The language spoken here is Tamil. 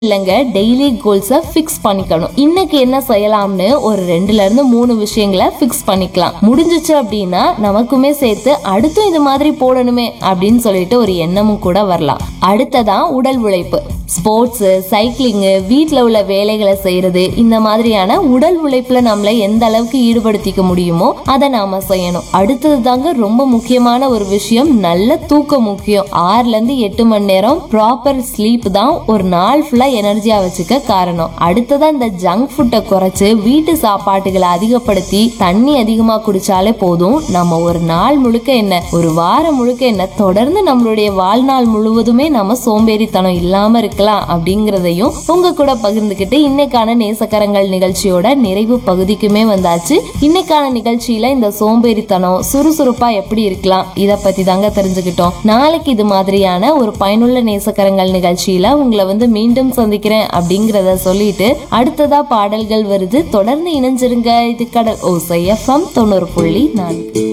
இல்லைங்க டெய்லி கோல்ஸை ஃபிக்ஸ் பண்ணிக்கணும் இன்னைக்கு என்ன செய்யலாம்னு ஒரு ரெண்டுல இருந்து மூணு விஷயங்களை ஃபிக்ஸ் பண்ணிக்கலாம் முடிஞ்சுச்சு அப்படின்னா நமக்குமே சேர்த்து அடுத்தும் இது மாதிரி போடணுமே அப்படின்னு சொல்லிட்டு ஒரு எண்ணமும் கூட வரலாம் அடுத்ததா உடல் உழைப்பு ஸ்போர்ட்ஸ் சைக்கிளிங்கு வீட்டில் உள்ள வேலைகளை செய்யறது இந்த மாதிரியான உடல் உழைப்புல நம்மளை எந்த அளவுக்கு ஈடுபடுத்திக்க முடியுமோ அதை நாம செய்யணும் அடுத்தது தாங்க ரொம்ப முக்கியமான ஒரு விஷயம் நல்ல தூக்கம் முக்கியம் ஆறுல இருந்து எட்டு மணி நேரம் ப்ராப்பர் ஸ்லீப் தான் ஒரு நாள் ஃபுல்லா எனர்ஜியா வச்சுக்க காரணம் அடுத்ததா இந்த ஜங்க் ஃபுட்டை குறைச்சு வீட்டு சாப்பாட்டுகளை அதிகப்படுத்தி தண்ணி அதிகமா குடிச்சாலே போதும் நம்ம ஒரு நாள் முழுக்க என்ன ஒரு வாரம் முழுக்க என்ன தொடர்ந்து நம்மளுடைய வாழ்நாள் முழுவதுமே நம்ம சோம்பேறித்தனம் இல்லாம இருக்கலாம் அப்படிங்கறதையும் உங்க கூட பகிர்ந்துக்கிட்டு இன்னைக்கான நேசக்கரங்கள் நிகழ்ச்சியோட நிறைவு பகுதிக்குமே வந்தாச்சு இன்னைக்கான நிகழ்ச்சியில இந்த சோம்பேறித்தனம் சுறுசுறுப்பா எப்படி இருக்கலாம் இத பத்தி தாங்க தெரிஞ்சுக்கிட்டோம் நாளைக்கு இது மாதிரியான ஒரு பயனுள்ள நேசக்கரங்கள் நிகழ்ச்சியில உங்களை வந்து மீண்டும் சந்திக்கிறேன் அப்படிங்கறத சொல்லிட்டு அடுத்ததா பாடல்கள் வருது தொடர்ந்து இணைஞ்சிருங்க இது கடல் ஓசை எஃப்எம் தொண்ணூறு புள்ளி நான்கு